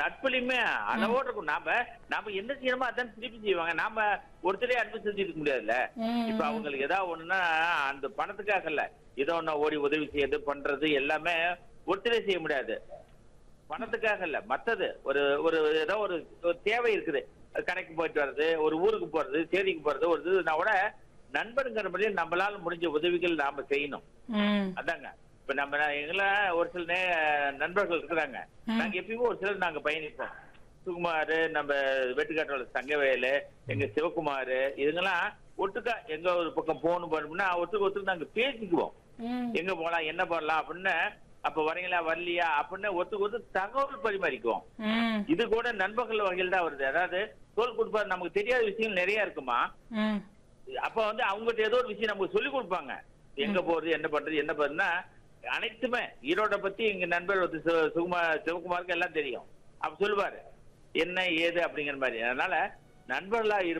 நட்புலையுமே அளவோட இருக்கும் நாம நாம என்ன செய்யணுமோ அதான் திருப்பி செய்வாங்க நாம ஒருத்தரே அன்பு செஞ்சுட்டு இருக்க முடியாதுல்ல ம், இப்ப அவங்களுக்கு ஏதாவது ஒண்ணுன்னா அந்த பணத்துக்காக இல்ல ஏதோ ஒண்ணு ஓடி உதவி செய்யறது பண்றது எல்லாமே ஒருத்தரே செய்ய முடியாது பணத்துக்காக இல்ல மத்தது ஒரு ஒரு ஏதோ ஒரு ஒரு தேவை இருக்குது கடைக்கு போயிட்டு வர்றது ஒரு ஊருக்கு போறது சேரிக்கு போறது ஒரு இதுனா கூட நண்பருங்கிற முறையில் நம்மளால முடிஞ்ச உதவிகள் நாம செய்யணும் ம், அதாங்க இப்ப நம்ம எங்கெல்லாம் ஒரு சில நே- நண்பர்கள் இருக்கிறாங்க ம். நாங்க எப்பயுமே ஒரு சிலர் நாங்க பயணிப்போம் சுகுமார் நம்ம வெட்டுக்காட்டோட தங்கவேலு எங்க சிவகுமார் இதுங்கெல்லாம் ஒட்டுக்கா எங்க ஒரு பக்கம் போகணும் போனோம்னா ஒத்துக்கு ஒத்துக்கு நாங்க பேசிக்குவோம் ம், எங்க போலாம் என்ன பண்ணலாம் அப்படின்னு அப்ப வரீங்களா வரலையா அப்படின்னு ஒத்துக்கு ஒத்து தகவல் பரிமாறிக்குவோம் ம், இது கூட நண்பர்கள் வகையில் தான் வருது அதாவது தோல் கொடுப்பாரு நமக்கு தெரியாத விஷயங்கள் நிறைய இருக்குமா ம், அப்ப வந்து அவங்ககிட்ட ஏதோ ஒரு விஷயம் நமக்கு சொல்லி கொடுப்பாங்க எங்க போறது என்ன பண்றது என்ன பண்ணுன்னா அனைத்துமே ஈரோட பத்தி எங்க நண்பர் வந்து சிவ- சுகுமார் சிவகுமாருக்கு எல்லாம் தெரியும் அப்ப சொல்லுவாரு என்ன ஏது அப்படிங்கிற மாதிரி அதனால நண்பர்களா